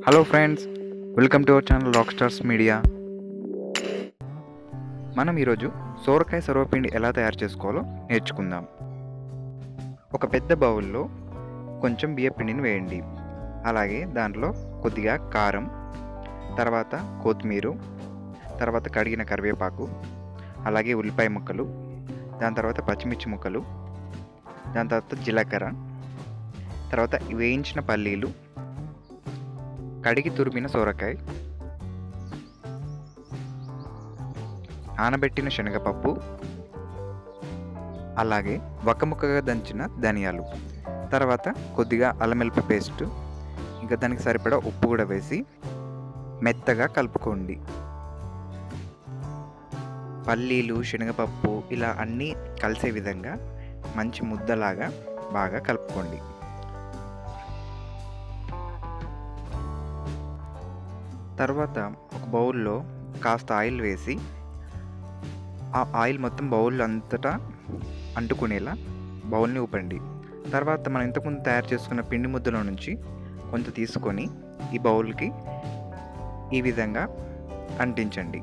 hello friends welcome to our channel rock stars media మనం ఈరోజు సోరకాయ సర్వపిండి ఎలా తయారు చేసుకోవాలో నేర్చుకుందాం ఒక పెద్ద బౌల్లో కొంచెం బియ్యపిండిని వేయండి అలాగే దాంట్లో కొద్దిగా కారం తర్వాత కొత్తిమీర తర్వాత కడిగిన కరివేపాకు అలాగే ఉల్లిపాయ ముక్కలు దాని తర్వాత పచ్చిమిర్చి ముక్కలు దాని తర్వాత జీలకర్ర తర్వాత వేయించిన పల్లీలు కడిగి తురిమిన సొరకాయ ఆనబెట్టిన శనగపప్పు అలాగే వక్కముక్కగా దంచిన ధనియాలు తర్వాత కొద్దిగా అల్లమెల్ప పేస్ట్ ఇంకా దానికి సరిపడా ఉప్పు కూడా వేసి మెత్తగా కలుపుకోండి పల్లీలు శనగపప్పు ఇలా అన్నీ కలిసే విధంగా మంచి ముద్దలాగా బాగా కలుపుకోండి తర్వాత ఒక బౌల్లో కాస్త ఆయిల్ వేసి ఆ ఆయిల్ మొత్తం బౌల్ అంతటా అంటుకునేలా బౌల్ని ఊపండి తర్వాత మనం ఇంతకుముందు తయారు చేసుకున్న పిండి ముద్దలో నుంచి కొంత తీసుకొని ఈ బౌల్కి ఈ విధంగా అంటించండి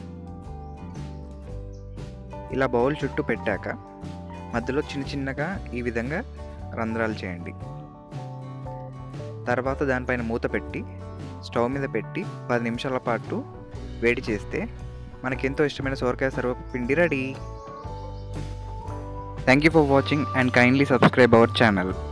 ఇలా బౌల్ చుట్టూ పెట్టాక మధ్యలో చిన్న చిన్నగా ఈ విధంగా రంధ్రాలు చేయండి తర్వాత దానిపైన మూత పెట్టి స్టవ్ మీద పెట్టి పది నిమిషాల పాటు వేడి చేస్తే మనకి ఎంతో ఇష్టమైన సోరకాయ సర్వపిండి ready thank you for watching and kindly subscribe our channel